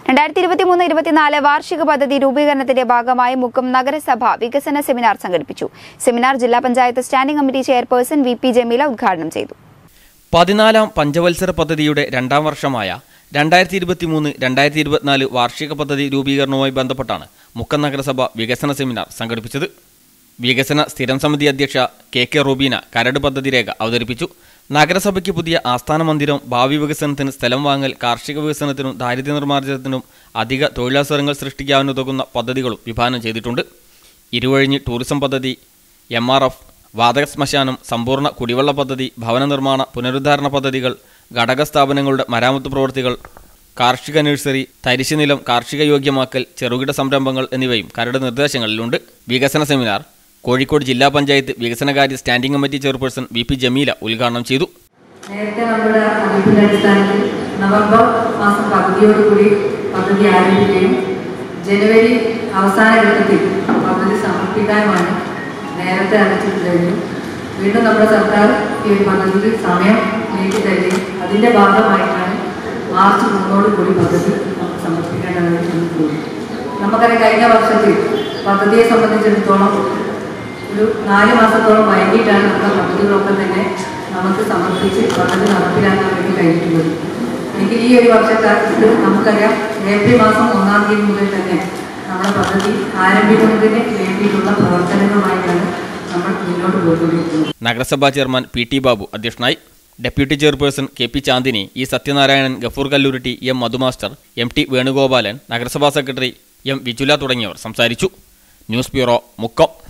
രണ്ടായിരത്തി ഇരുപത്തിമൂന്ന് ഇരുപത്തിനാല് വാർഷിക പദ്ധതി രൂപീകരണത്തിന്റെ ഭാഗമായി മുക്കം നഗരസഭ വികസന സെമിനാർ സംഘടിപ്പിച്ചു സെമിനാർ ജില്ലാ panchayat standing committee chairperson V P Jameela ഉദ്ഘാടനം ചെയ്തു പതിനാലാം പഞ്ചവത്സര പദ്ധതിയുടെ രണ്ടാം വർഷമായ രണ്ടായിരത്തി ഇരുപത്തി മൂന്ന് രണ്ടായിരത്തി ഇരുപത്തിനാല് വാർഷിക പദ്ധതി രൂപീകരണവുമായി ബന്ധപ്പെട്ടാണ് മുക്കം നഗരസഭ വികസന സെമിനാർ സംഘടിപ്പിച്ചത് വികസന സ്ഥിരം സമിതി അധ്യക്ഷ കെ കെ റൂബീന കരട് പദ്ധതി രേഖ അവതരിപ്പിച്ചു നഗരസഭയ്ക്ക് പുതിയ ആസ്ഥാന മന്ദിരം ഭാവി വികസനത്തിന് സ്ഥലം വാങ്ങൽ കാർഷിക വികസനത്തിനും ദാരിദ്ര്യ നിർമ്മാർജ്ജനത്തിനും അധിക തൊഴിലവസരങ്ങൾ സൃഷ്ടിക്കാവുന്നതുകുന്ന പദ്ധതികളും വിഭാവനം ചെയ്തിട്ടുണ്ട് ഇരുവഴിഞ്ഞ് ടൂറിസം പദ്ധതി എം ആർ എഫ് വാതക ശ്മശാനം സമ്പൂർണ്ണ കുടിവെള്ള പദ്ധതി ഭവന നിർമ്മാണ പുനരുദ്ധാരണ പദ്ധതികൾ ഘടക സ്ഥാപനങ്ങളുടെ മരാമത്ത് പ്രവൃത്തികൾ കാർഷിക നഴ്സറി തരിശു നിലം കാർഷിക യോഗ്യമാക്കൽ ചെറുകിട സംരംഭങ്ങൾ എന്നിവയും കരട് നിർദ്ദേശങ്ങളിലുണ്ട് വികസന സെമിനാർ കോഴിക്കോട് ജില്ലാ പഞ്ചായത്ത് വികസനകാര്യ standing committee chairperson V P Jameela ഉദ്ഘാടനം ചെയ്തു നേരത്തെ നമ്മുടെ അറിയിപ്പിന്റെ അടിസ്ഥാനത്തിൽ നവംബർ മാസം പകുതിയോടുകൂടി പദ്ധതി ആരംഭിക്കുകയും ജനുവരി അവസാന ഘട്ടത്തിൽ പദ്ധതി സമർപ്പിക്കാനുമാണ് നേരത്തെ അറിയിച്ചിട്ടുണ്ടായിരുന്നു വീണ്ടും നമ്മുടെ സർക്കാർ ഈ ഒരു പദ്ധതിക്ക് സമയം നീട്ടി തരികയും അതിൻ്റെ ഭാഗമായിട്ടാണ് മാർച്ച് മൂന്നോട് കൂടി പദ്ധതി നമുക്ക് സമർപ്പിക്കേണ്ടതായി നമുക്ക് തോന്നി നമുക്കറിയാം കഴിഞ്ഞ വർഷത്തിൽ പദ്ധതിയെ സംബന്ധിച്ചിടത്തോളം ഒരു നാല് മാസത്തോളം വൈകിട്ടാണ് നമ്മുടെ പദ്ധതികളൊക്കെ തന്നെ നമുക്ക് സമർപ്പിച്ച് പദ്ധതി നടപ്പിലാക്കാൻ വേണ്ടി കഴിഞ്ഞിട്ടുള്ളത് എങ്കിൽ ഈ ഒരു വർഷക്കാലത്ത് നമുക്കറിയാം ഏപ്രിൽ മാസം ഒന്നാം തീയതി മുതൽ തന്നെ നമ്മുടെ പദ്ധതി ആരംഭിക്കുന്നതിന് വേണ്ടിയിട്ടുള്ള പ്രവർത്തനങ്ങളുമായിട്ടാണ് നമ്മൾ മുന്നോട്ട് പോയിക്കൊണ്ടിരിക്കുന്നത് നഗരസഭാ ചെയർമാൻ പി ടി ബാബു അധ്യക്ഷനായി deputy chairperson K P Chandini E Sathyanarayanan Gafoor Kalluritty M Madhu master M T Venugopalan നഗരസഭാ സെക്രട്ടറി എം വിജുല തുടങ്ങിയവർ സംസാരിച്ചു ന്യൂസ് ബ്യൂറോ മുക്കം